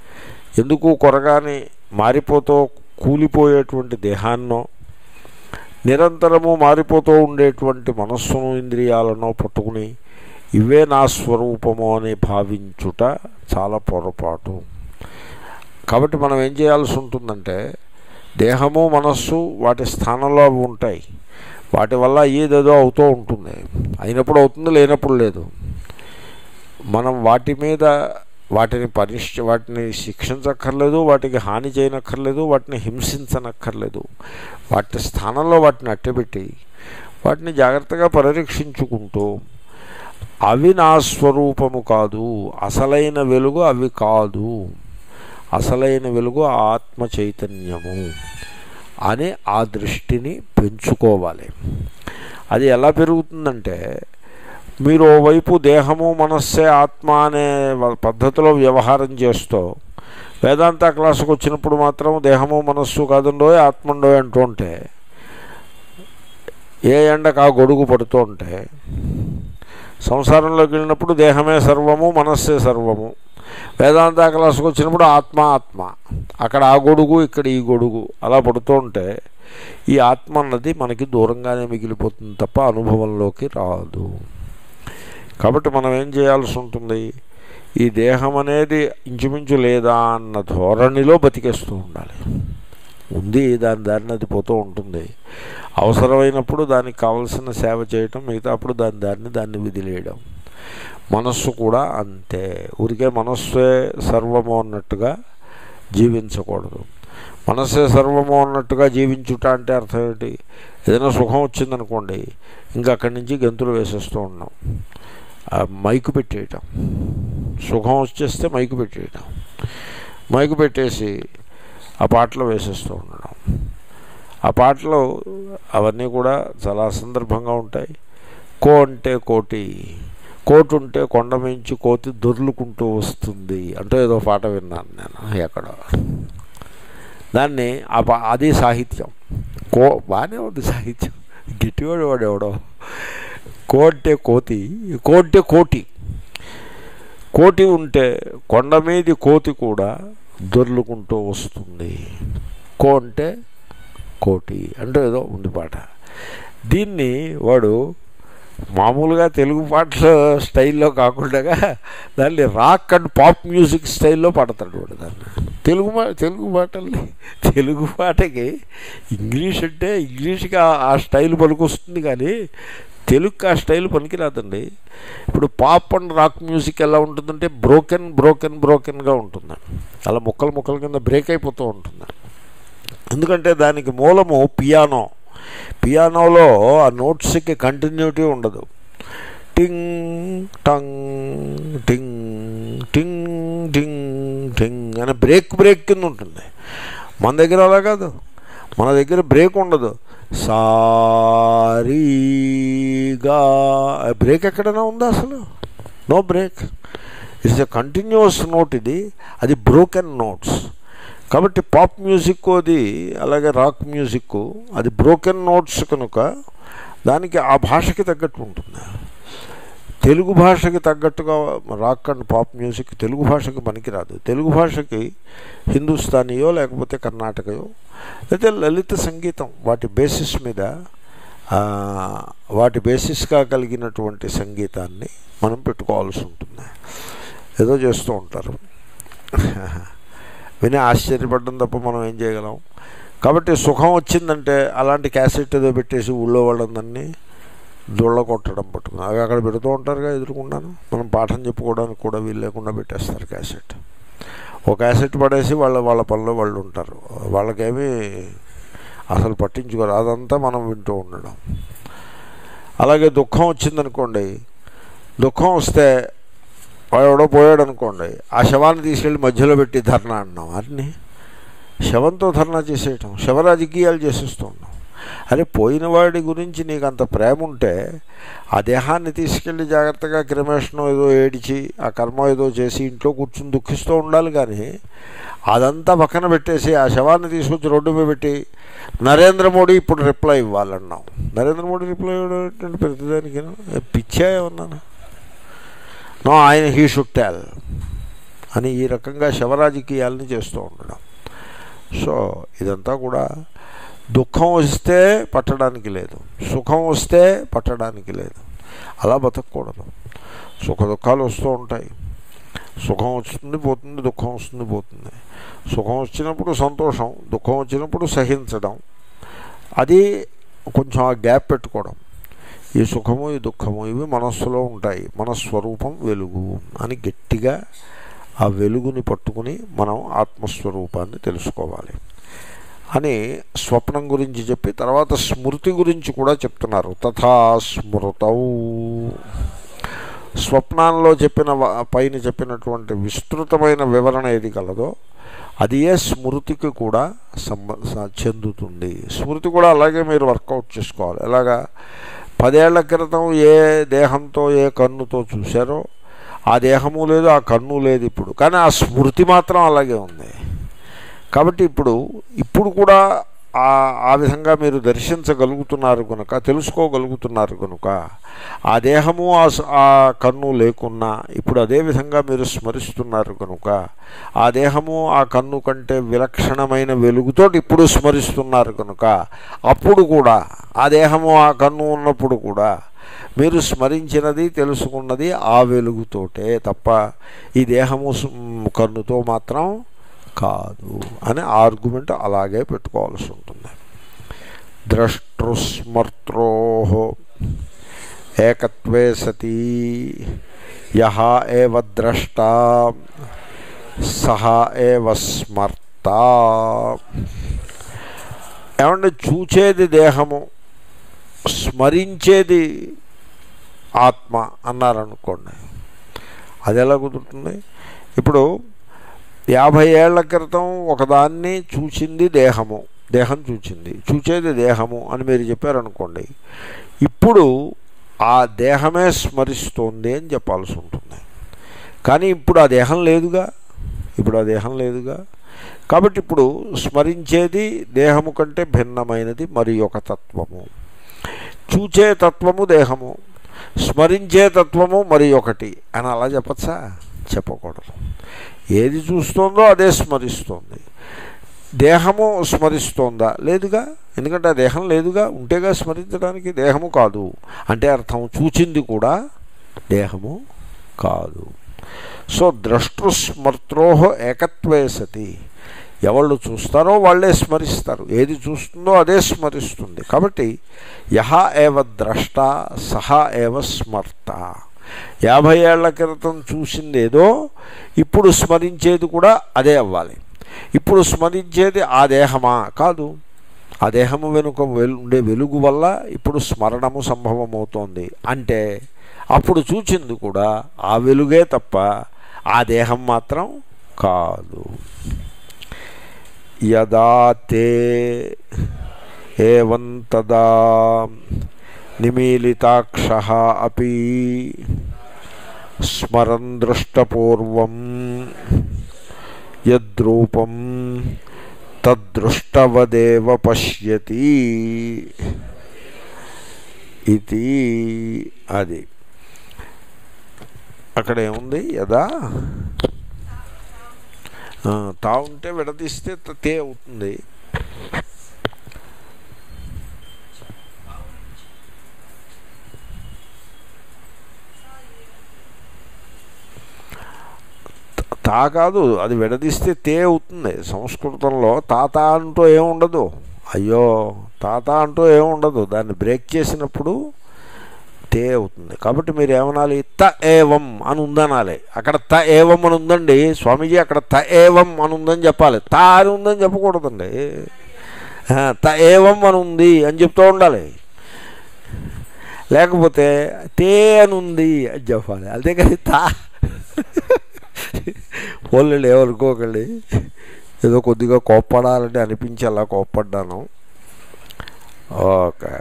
ఎందుకు కొరగాని మారిపోతూ కూలిపోయేటువంటి దేహాన్నో నిరంతరము మారిపోతూ ఉండేటువంటి మనస్సును ఇంద్రియాలను పట్టుకుని ఇవే నా స్వరూపము అని భావించుట చాలా పొరపాటు కాబట్టి మనం ఏం చేయాల్సి ఉంటుందంటే దేహము మనస్సు వాటి స్థానంలో అవి ఉంటాయి వాటి వల్ల ఏదేదో అవుతూ ఉంటుంది అయినప్పుడు అవుతుంది లేనప్పుడు లేదు మనం వాటి మీద వాటిని పనిష్ వాటిని శిక్షించక్కర్లేదు వాటికి హాని చేయనక్కర్లేదు వాటిని హింసించనక్కర్లేదు వాటి స్థానంలో వాటిని అట్టబెట్టి వాటిని జాగ్రత్తగా పరిరక్షించుకుంటూ అవి నా స్వరూపము కాదు అసలైన వెలుగు అవి కాదు అసలైన వెలుగు ఆత్మ చైతన్యము అని ఆ దృష్టిని పెంచుకోవాలి అది ఎలా పెరుగుతుందంటే మీరు ఓవైపు దేహము మనస్సే ఆత్మ అనే వ- పద్ధతిలో వ్యవహారం చేస్తూ వేదాంత క్లాసుకు వచ్చినప్పుడు మాత్రం దేహము మనస్సు కాదండో ఆత్మండో అంటూ ఉంటే ఏ ఎండకు ఆ గొడుగు పడుతూ ఉంటే సంసారంలోకి వెళ్ళినప్పుడు దేహమే సర్వము మనస్సే సర్వము వేదాంత క్లాసుకు వచ్చినప్పుడు ఆత్మ ఆత్మ అక్కడ ఆ గొడుగు ఇక్కడ ఈ గొడుగు అలా పడుతూ ఉంటే ఈ ఆత్మ అన్నది మనకి దూరంగానే మిగిలిపోతుంది తప్ప అనుభవంలోకి రాదు కాబట్టి మనం ఏం చేయాల్సి ఉంటుంది ఈ దేహం అనేది ఇంచుమించు లేదా అన్న ధోరణిలో బతికేస్తూ ఉండాలి ఉంది దాని దారిని అది పోతూ ఉంటుంది అవసరమైనప్పుడు దానికి కావలసిన సేవ చేయటం మిగతా అప్పుడు దాని దారిని దాన్ని విదిలేయడం మనస్సు కూడా అంతే ఊరికే మనస్సే సర్వము అన్నట్టుగా జీవించకూడదు మనస్సే సర్వము అన్నట్టుగా జీవించుట అంటే అర్థం ఏంటి ఏదైనా సుఖం వచ్చిందనుకోండి ఇంకా అక్కడి నుంచి గంతులు వేసేస్తూ ఉన్నాం ఆ మైకు పెట్టేయటం సుఖం వచ్చేస్తే మైకు పెట్టేయటం మైకు పెట్టేసి ఆ పాటలు వేసేస్తూ ఉండడం ఆ పాటలు అవన్నీ కూడా చాలా సందర్భంగా ఉంటాయి కో అంటే కోటి కోటు ఉంటే కొండ మించి కోతి దొర్లుకుంటూ వస్తుంది అంటే ఏదో పాట విన్నాను నేను ఎక్కడ దాన్ని ఆ పా అది సాహిత్యం కో బాగానే ఉంది సాహిత్యం గట్టివాడు వాడు ఎవడో కో అంటే కోతి కో అంటే కోటి కోటి ఉంటే కొండ మీది కోతి కూడా దొర్లుకుంటూ వస్తుంది కో అంటే కోటి అంటే ఏదో ఉంది పాట దీన్ని వాడు మామూలుగా తెలుగు పాటల స్టైల్లో కాకుండా దాన్ని రాక్ అండ్ పాప్ మ్యూజిక్ స్టైల్లో పాడతాడు వాడు దాన్ని తెలుగు మా తెలుగు పాటల్ని తెలుగు పాటకి ఇంగ్లీష్ అంటే ఇంగ్లీష్కి ఆ- ఆ స్టైల్ పనికొస్తుంది కానీ తెలుగుకి ఆ స్టైల్ పనికిరాదండి ఇప్పుడు పాప్ అండ్ రాక్ మ్యూజిక్ ఎలా ఉంటుందంటే బ్రోకెన్ బ్రోకెన్ బ్రోకెన్గా ఉంటుంది అలా ముక్కలు ముక్కల కింద బ్రేక్ అయిపోతూ ఉంటుంది ఎందుకంటే దానికి మూలము పియానో పియానోలో ఆ నోట్స్కి కంటిన్యూటీ ఉండదు టింగ్ టంగ్ టింగ్ టింగ్ టింగ్ టింగ్ అని బ్రేక్ బ్రేక్ కింద ఉంటుంది మన దగ్గర అలా కాదు మన దగ్గర బ్రేక్ ఉండదు సారీగా బ్రేక్ ఎక్కడైనా ఉందా అసలు no break it's a continuous note ఇది అది బ్రోకెన్ నోట్స్ కాబట్టి పాప్ మ్యూజిక్ అది అలాగే రాక్ మ్యూజిక్ అది బ్రోకెన్ నోట్స్ కనుక దానికి ఆ భాషకి తగ్గట్టు ఉంటుంది తెలుగు భాషకి తగ్గట్టుగా rock and pop music Telugu భాషకి పనికిరాదు తెలుగు భాషకి హిందుస్థానీయో లేకపోతే కర్ణాటకయో లేకపోతే లలిత సంగీతం వాటి బేసిస్ మీద ఆ, వాటి బేసిస్గా కలిగినటువంటి సంగీతాన్ని మనం పెట్టుకోవాల్సి ఉంటుంది ఏదో చేస్తూ ఉంటారు విని ఆశ్చర్యపడడం తప్ప మనం ఏం చేయగలం కాబట్టి సుఖం వచ్చిందంటే అలాంటి క్యాసెట్ ఏదో పెట్టేసి ఊళ్ళో వాళ్ళందరినీ దుళ్ళ కొట్టడం పట్టుకుని అవి అక్కడ పెడుతూ ఉంటారుగా ఎదురుకున్నాను మనం పాఠం చెప్పుకోవడానికి కూడా వీలు లేకుండా పెట్టేస్తారు క్యాసెట్ ఒక క్యాసెట్ పడేసి వాళ్ళ వాళ్ళ పనిలో వాళ్ళు ఉంటారు వాళ్ళకేమీ అసలు పట్టించుకోరు అదంతా మనం వింటూ ఉండడం అలాగే దుఃఖం వచ్చిందనుకోండి దుఃఖం వస్తే వాడు ఎవడో పోయాడు అనుకోండి ఆ శవాన్ని తీసుకెళ్ళి మధ్యలో పెట్టి ధర్నా అన్నాం అన్ని శవంతో ధర్నా చేసేయటం శవ రాజకీయాలు చేసేస్తూ ఉన్నాం అరే పోయిన వాడి గురించి నీకు అంత ప్రేమ ఉంటే ఆ దేహాన్ని తీసుకెళ్ళి జాగ్రత్తగా క్రిమేషను ఏదో ఏడిచి ఆ కర్మ ఏదో చేసి ఇంట్లో కూర్చుని దుఃఖిస్తూ ఉండాలి కానీ అదంతా పక్కన పెట్టేసి ఆ శవాన్ని తీసుకొచ్చి రోడ్డు మీద పెట్టి నరేంద్ర మోడీ ఇప్పుడు రిప్లై ఇవ్వాలన్నాం నరేంద్ర మోడీ రిప్లై ఇవ్వడం ప్రతిదానికి పిచ్చా ఏమన్నాను నో ఆయన హీ షుడ్ టెల్ అని ఈ రకంగా శవరాజకీయాలని చేస్తూ ఉండడం సో ఇదంతా కూడా దుఃఖం వస్తే పట్టడానికి లేదు సుఖం వస్తే పట్టడానికి లేదు అలా బతకూడదు సుఖ దుఃఖాలు వస్తూ ఉంటాయి సుఖం వస్తుంది పోతుంది దుఃఖం వస్తుంది పోతుంది సుఖం వచ్చినప్పుడు సంతోషం దుఃఖం వచ్చినప్పుడు సహించడం అది కొంచెం ఆ గ్యాప్ పెట్టుకోవడం ఈ సుఖము ఈ దుఃఖము ఇవి మనస్సులో ఉంటాయి మన స్వరూపం వెలుగు అని గట్టిగా ఆ వెలుగుని పట్టుకుని మనం ఆత్మస్వరూపాన్ని తెలుసుకోవాలి అని స్వప్నం గురించి చెప్పి తర్వాత స్మృతి గురించి కూడా చెప్తున్నారు తథా స్మృతౌ స్వప్నాల్లో చెప్పిన వ- పైన చెప్పినటువంటి విస్తృతమైన వివరణ ఏది కలదో అది ఏ స్మృతికి కూడా సంబ స- చెందుతుంది స్మృతి కూడా అలాగే మీరు వర్కౌట్ చేసుకోవాలి ఎలాగా పదేళ్ల క్రితం ఏ దేహంతో ఏ కన్నుతో చూశారో ఆ దేహము లేదు ఆ కన్ను లేదు ఇప్పుడు కానీ ఆ స్మృతి మాత్రం అలాగే ఉంది కాబట్టి ఇప్పుడు ఇప్పుడు కూడా ఆ ఆ విధంగా మీరు దర్శించగలుగుతున్నారు కనుక తెలుసుకోగలుగుతున్నారు కనుక ఆ దేహము ఆ స- ఆ కన్ను లేకున్నా ఇప్పుడు అదే విధంగా మీరు స్మరిస్తున్నారు కనుక ఆ దేహము ఆ కన్ను కంటే విలక్షణమైన వెలుగుతోటి ఇప్పుడు స్మరిస్తున్నారు కనుక అప్పుడు కూడా ఆ దేహము ఆ కన్ను ఉన్నప్పుడు కూడా మీరు స్మరించినది తెలుసుకున్నది ఆ వెలుగుతోటే తప్ప ఈ దేహము స్- కన్నుతో మాత్రం కాదు అనే ఆర్గ్యుమెంట్ అలాగే పెట్టుకోవాల్సి ఉంటుంది ద్రష్టృస్మర్త్రో ఏకత్వే సతీ యహ ఏవ ద్రష్ట సహ ఏవ స్మర్త ఏమంటే చూచేది దేహము స్మరించేది ఆత్మ అన్నారనుకోండి అది ఎలా కుదురుతుంది ఇప్పుడు యాభై ఏళ్ల క్రితం ఒకదాన్ని చూచింది దేహము దేహం చూచింది చూచేది దేహము అని మీరు చెప్పారనుకోండి ఇప్పుడు ఆ దేహమే స్మరిస్తోంది అని చెప్పాల్సి ఉంటుంది కానీ ఇప్పుడు ఆ దేహం లేదుగా ఇప్పుడు ఆ దేహం లేదుగా కాబట్టి ఇప్పుడు స్మరించేది దేహము కంటే భిన్నమైనది మరి ఒక తత్వము చూచే తత్వము దేహము స్మరించే తత్వము మరి ఒకటి అని అలా చెప్పచ్చా చెప్పకూడదు ఏది చూస్తోందో అదే స్మరిస్తోంది దేహము స్మరిస్తోందా లేదుగా ఎందుకంటే ఆ దేహం లేదుగా ఉంటేగా స్మరించడానికి దేహము కాదు అంటే అర్థం చూచింది కూడా దేహము కాదు సో ద్రష్టృస్మర్త్రోహ ఏకత్వే సతి ఎవళ్ళు చూస్తారో వాళ్ళే స్మరిస్తారు ఏది చూస్తుందో అదే స్మరిస్తుంది కాబట్టి యహ ఏవ ద్రష్ట సహ ఏవ స్మర్త యాభై ఏళ్ల క్రితం చూసింది ఏదో ఇప్పుడు స్మరించేది కూడా అదే అవ్వాలి ఇప్పుడు స్మరించేది ఆ దేహమా కాదు ఆ దేహము వెనుక వెలు ఉండే వెలుగు వల్ల ఇప్పుడు స్మరణము సంభవమవుతోంది అంటే అప్పుడు చూచింది కూడా ఆ వెలుగే తప్ప ఆ దేహం మాత్రం కాదు యదా తే ఏవం తదా నిమీలితాక్ష అపి స్మరన్ దృష్టపూర్వం యద్రూపం తద్దృష్టవదేవ పశ్యతి ఇది అది అక్కడ ఏముంది యదా ఆ, తా ఉంటే విడదీస్తే త- తే అవుతుంది త- తా కాదు అది విడదీస్తే తే అవుతుంది సంస్కృతంలో తాత అంటూ ఏముండదు అయ్యో తాత అంటూ ఏముండదు దాన్ని బ్రేక్ చేసినప్పుడు తే అవుతుంది కాబట్టి మీరు ఏమనాలి త ఏవం అని ఉందనాలి అక్కడ త ఏవం అని ఉందండి స్వామీజీ అక్కడ త ఏవం అని ఉందని చెప్పాలి తా అని ఉందని చెప్పకూడదండి ఆ, త ఏవం అని ఉంది అని చెప్తూ ఉండాలి లేకపోతే తే అని ఉంది అని చెప్పాలి అంతేకాని తా వాళ్ళు ఏమనుకోకండి ఏదో కొద్దిగా కోప్పడాలని అనిపించి అలా కోప్పడ్డాను ఓకే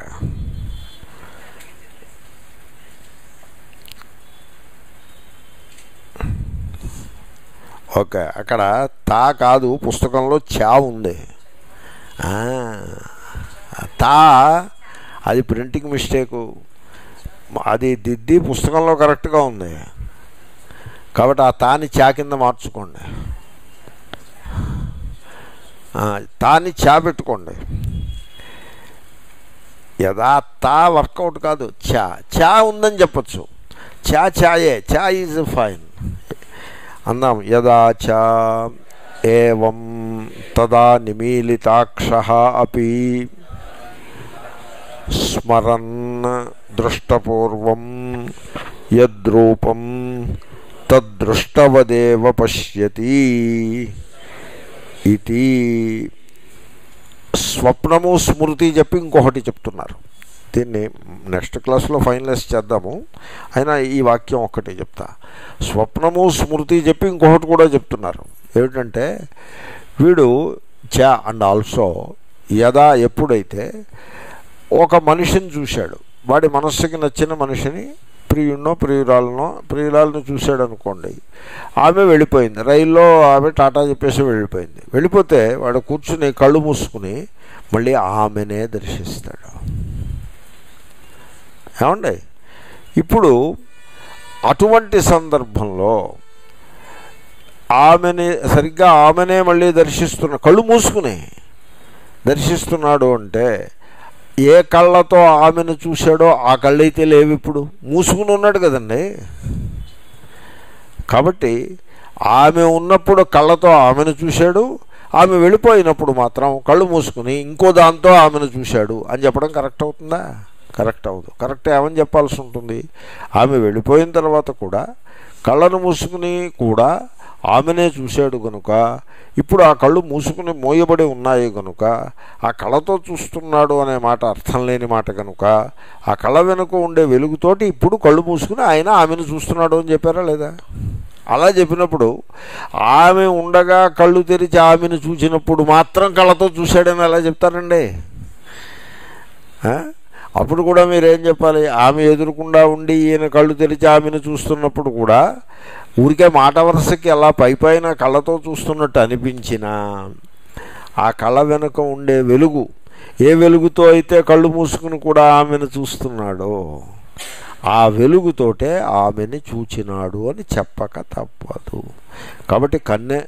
ఓకే అక్కడ తా కాదు పుస్తకంలో చా ఉంది ఆ, తా అది ప్రింటింగ్ మిస్టేకు అది దిద్ది పుస్తకంలో కరెక్ట్గా ఉంది కాబట్టి ఆ తాని చా కింద మార్చుకోండి ఆ, తాని చా పెట్టుకోండి యదా తా వర్కౌట్ కాదు చా చా ఉందని చెప్పచ్చు చా ఛాయే చా ఈజ్ ఫైన్ అందాం యదా చ ఏవం తదా నిమీలితాక్ష అపి స్మరన్ దృష్టపూర్వం యద్రూపం తద్దృష్టవదేవ పశ్యతి ఇది స్వప్నము స్మృతి చెప్పి ఇంకొకటి చెప్తున్నారు దీన్ని నెక్స్ట్ క్లాస్లో ఫైనలైజ్ చేద్దాము అయినా ఈ వాక్యం ఒక్కటే చెప్తా స్వప్నము స్మృతి చెప్పి ఇంకొకటి కూడా చెప్తున్నారు ఏమిటంటే వీడు చ అండ్ ఆల్సో యదా ఎప్పుడైతే ఒక మనిషిని చూశాడు వాడి మనస్సుకి నచ్చిన మనిషిని ప్రియున్నో ప్రియురాలనో ప్రియురాలను చూశాడు అనుకోండి ఆమె వెళ్ళిపోయింది రైల్లో ఆమె టాటా చెప్పేసి వెళ్ళిపోయింది వెళ్ళిపోతే వాడు కూర్చుని కళ్ళు మూసుకుని మళ్ళీ ఆమెనే దర్శిస్తాడు ఏమండి ఇప్పుడు అటువంటి సందర్భంలో ఆమెని సరిగ్గా ఆమెనే మళ్ళీ దర్శిస్తున్న కళ్ళు మూసుకుని దర్శిస్తున్నాడు అంటే ఏ కళ్ళతో ఆమెను చూశాడో ఆ కళ్ళైతే లేవు ఇప్పుడు మూసుకుని ఉన్నాడు కదండి కాబట్టి ఆమె ఉన్నప్పుడు కళ్ళతో ఆమెను చూశాడు ఆమె వెళ్ళిపోయినప్పుడు మాత్రం కళ్ళు మూసుకుని ఇంకో దాంతో ఆమెను చూశాడు అని చెప్పడం కరెక్ట్ అవుతుందా కరెక్ట్ అవ్వదు కరెక్ట్ ఏమని చెప్పాల్సి ఉంటుంది ఆమె వెళ్ళిపోయిన తర్వాత కూడా కళ్ళను మూసుకుని కూడా ఆమెనే చూశాడు కనుక ఇప్పుడు ఆ కళ్ళు మూసుకుని మోయబడి ఉన్నాయి కనుక ఆ కళ్ళతో చూస్తున్నాడు అనే మాట అర్థం లేని మాట కనుక ఆ కళ్ళ వెనుక ఉండే వెలుగుతోటి ఇప్పుడు కళ్ళు మూసుకుని ఆయన ఆమెను చూస్తున్నాడు అని చెప్పారా లేదా అలా చెప్పినప్పుడు ఆమె ఉండగా కళ్ళు తెరిచి ఆమెను చూసినప్పుడు మాత్రం కళ్ళతో చూశాడని ఎలా చెప్తారండి ఆ? అప్పుడు కూడా మీరేం చెప్పాలి ఆమె ఎదురుకుండా ఉండి ఈయన కళ్ళు తెరిచి ఆమెను చూస్తున్నప్పుడు కూడా ఊరికే మాట వరుసకి అలా పై పైన కళ్ళతో చూస్తున్నట్టు అనిపించినా ఆ కళ్ళ వెనుక ఉండే వెలుగు ఏ వెలుగుతో అయితే కళ్ళు మూసుకుని కూడా ఆమెను చూస్తున్నాడో ఆ వెలుగుతోటే ఆమెని చూచినాడు అని చెప్పక తప్పదు కాబట్టి కన్నె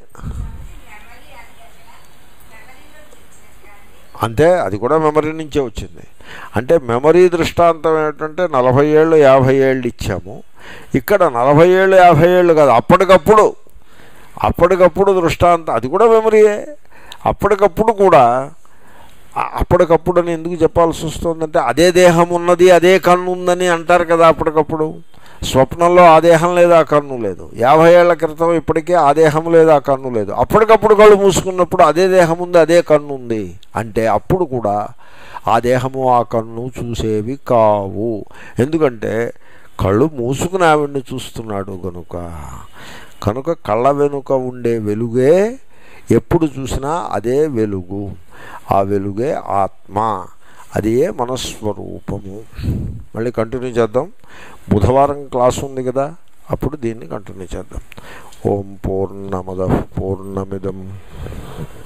అంతే అది కూడా మెమరీ నుంచే వచ్చింది అంటే మెమరీ దృష్టాంతం ఏంటంటే నలభై ఏళ్ళు యాభై ఏళ్ళు ఇచ్చాము ఇక్కడ నలభై ఏళ్ళు యాభై ఏళ్ళు కాదు అప్పటికప్పుడు అప్పటికప్పుడు దృష్టాంతం అది కూడా మెమరీయే అప్పటికప్పుడు కూడా ఆ- అప్పటికప్పుడు అని ఎందుకు చెప్పాల్సి వస్తుందంటే అదే దేహం ఉన్నది అదే కన్ను ఉందని అంటారు కదా అప్పటికప్పుడు స్వప్నంలో ఆ దేహం లేదు ఆ కన్ను లేదు యాభై ఏళ్ల క్రితం ఇప్పటికే ఆ దేహం లేదు ఆ కన్ను లేదు అప్పటికప్పుడు కళ్ళు మూసుకున్నప్పుడు అదే దేహం ఉంది అదే కన్ను ఉంది అంటే అప్పుడు కూడా ఆ దేహము ఆ కన్ను చూసేవి కావు ఎందుకంటే కళ్ళు మూసుకుని ఆవిడ్ని చూస్తున్నాడు కనుక కనుక కళ్ళ వెనుక ఉండే వెలుగే ఎప్పుడు చూసినా అదే వెలుగు ఆ వెలుగే ఆత్మ అది ఏ మనస్వరూపము మళ్ళీ కంటిన్యూ చేద్దాం బుధవారం క్లాస్ ఉంది కదా అప్పుడు దీన్ని కంటిన్యూ చేద్దాం ఓం పూర్ణమద పూర్ణమిదం